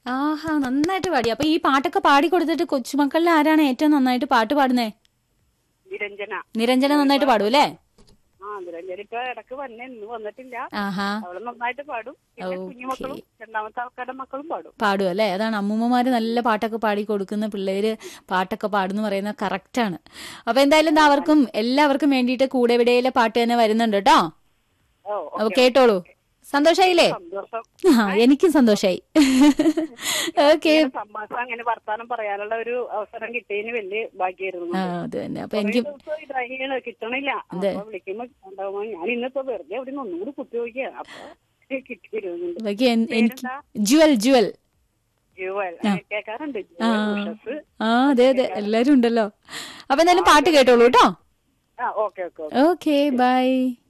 ആഹാ നന്നായിട്ട് പാടി അപ്പൊ ഈ പാട്ടൊക്കെ പാടി കൊടുത്തിട്ട് കൊച്ചുമക്കളിൽ ആരാണ് ഏറ്റവും നന്നായിട്ട് പാട്ട് പാടുന്നേ നിരഞ്ജന നിരഞ്ജന നന്നായിട്ട് പാടും അല്ലേ ആ നിരഞ്ജന ഇപ്പൊ ഇടക്ക് വന്നെ ഇന്ന് വന്നിട്ടില്ല ആഹാ അവള് നന്നായിട്ട് പാടും പിന്നെ കുഞ്ഞുമക്കളും രണ്ടാമത്തെ ആൾക്കാരുടെ മക്കളും പാടും പാടും അല്ലേ അതാണ് അമ്മൂമ്മമാര് നല്ല പാട്ടൊക്കെ പാടി കൊടുക്കുന്ന പിള്ളേര് പാട്ടൊക്കെ പാടുന്നു പറയുന്നത് കറക്റ്റ് ആണ് അപ്പൊ എന്തായാലും ദാ അവർക്കും എല്ലാവർക്കും വേണ്ടിയിട്ട് കൂടെ എവിടെയിലെ പാട്ട് തന്നെ വരുന്നുണ്ട് കേട്ടോ ഓ അപ്പൊ കേട്ടോളൂ സന്തോഷായില്ലേ സന്തോഷം ആ എനിക്കും സന്തോഷായി ഓക്കെ ഇങ്ങനെ സംഭാഷണം അങ്ങനെ വർത്താനം പറയാനുള്ള ഒരു അവസരം കിട്ടിയതിന് വലിയ ഭാഗ്യമായിരുന്നു ആ അത് തന്നെ അപ്പൊ കുറേ എനിക്ക് ദിവസം ട്രൈ ചെയ്യണ കിട്ടണില്ല അപ്പൊ വിളിക്കുമ്പോ ഉണ്ടാവുമ്പോ ഞാൻ ഇന്നിപ്പോ വെറുതെ അവിടെ നിന്ന് ഒന്നുകൂടി കുത്തി നോക്കിയ അപ്പൊ കിട്ടിയിരുന്നുണ്ട് ബാക്കി എൻ- എനിക്ക് ജുവൽ ജുവൽ ജുവൽ അങ്ങനെ കേൾക്കാറുണ്ട് ജുവൽ ഉഷസ് ആ അതെ അതെ എല്ലാരും ഉണ്ടല്ലോ അപ്പൊ എന്തായാലും പാട്ട് കേട്ടോളൂ കേട്ടോ ആ ഓക്കെ ഓക്കെ ഓക്കെ ബൈ